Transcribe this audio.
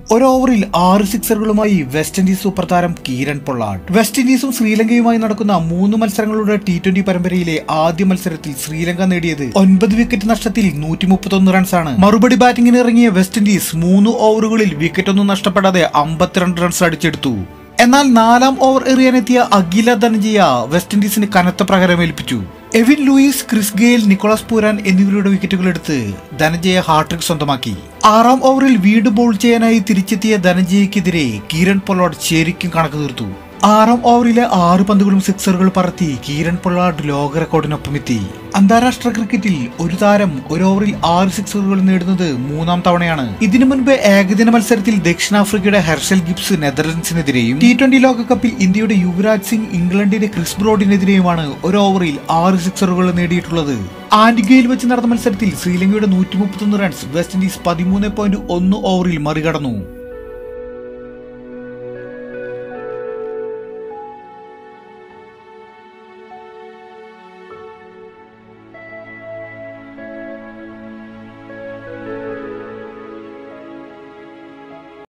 ഒരു ഓവറിൽ ആറ് സിക്സറുകളുമായി വെസ്റ്റ് ഇൻഡീസ് സൂപ്പർ താരം കീരൺ പൊള്ളാട്ട് വെസ്റ്റ് ഇൻഡീസും ശ്രീലങ്കയുമായി നടക്കുന്ന മൂന്ന് മത്സരങ്ങളുടെ ടി ട്വന്റി പരമ്പരയിലെ ആദ്യ മത്സരത്തിൽ ശ്രീലങ്ക നേടിയത് ഒൻപത് വിക്കറ്റ് നഷ്ടത്തിൽ നൂറ്റി മുപ്പത്തൊന്ന് റൺസാണ് മറുപടി ബാറ്റിംഗിന് ഇറങ്ങിയ വെസ്റ്റ് ഇൻഡീസ് മൂന്ന് ഓവറുകളിൽ വിക്കറ്റൊന്നും നഷ്ടപ്പെടാതെ അമ്പത്തിരണ്ട് റൺസ് അടിച്ചെടുത്തു എന്നാൽ നാലാം ഓവർ എറിയാനെത്തിയ അഖില ധനഞ്ജയ വെസ്റ്റ് ഇൻഡീസിന് കനത്ത പ്രഹരമേൽപ്പിച്ചു Evin Lewis Chris Gayle Nicholas Pooran എന്നിവരുടെ വിക്കറ്റുകൾ എടുത്ത് ധനഞ്ജയ ഹാട്രിക് സ്വന്തമാക്കി ആറാം ഓവറിൽ വീട് ബോൾ ചെയ്യാനായി തിരിച്ചെത്തിയ ധനഞ്ജയക്കെതിരെ കിരൺ പൊള്ളോഡ് ശരിക്കും കണക്ക് തീർത്തു ആറാം ഓവറിലെ ആറ് പന്തുകളും സിക്സറുകൾ പറത്തി കിരൺ പൊള്ളാഡ് ലോക റെക്കോർഡിനൊപ്പം എത്തി അന്താരാഷ്ട്ര ക്രിക്കറ്റിൽ ഒരു താരം ഒരു ഓവറിൽ ആറ് സിക്സറുകൾ നേടുന്നത് മൂന്നാം തവണയാണ് ഇതിനു മുൻപ് ഏകദിന മത്സരത്തിൽ ദക്ഷിണാഫ്രിക്കയുടെ ഹെർഷൽ ഗിബ്സ് നെതർലൻഡ്സിനെതിരെയും ടി ട്വന്റി ലോകകപ്പിൽ ഇന്ത്യയുടെ യുവരാജ് സിംഗ് ഇംഗ്ലണ്ടിന്റെ ക്രിസ് ബ്രോഡിനെതിരെയുമാണ് ഒരു ഓവറിൽ ആറ് സിക്സറുകൾ നേടിയിട്ടുള്ളത് ആന്റിഗയിൽ വെച്ച് നടന്ന മത്സരത്തിൽ ശ്രീലങ്കയുടെ നൂറ്റി മുപ്പത്തൊന്ന് റൺസ് വെസ്റ്റ് ഇൻഡീസ് പതിമൂന്ന് പോയിന്റ് ഒന്ന് ഓവറിൽ മറികടന്നു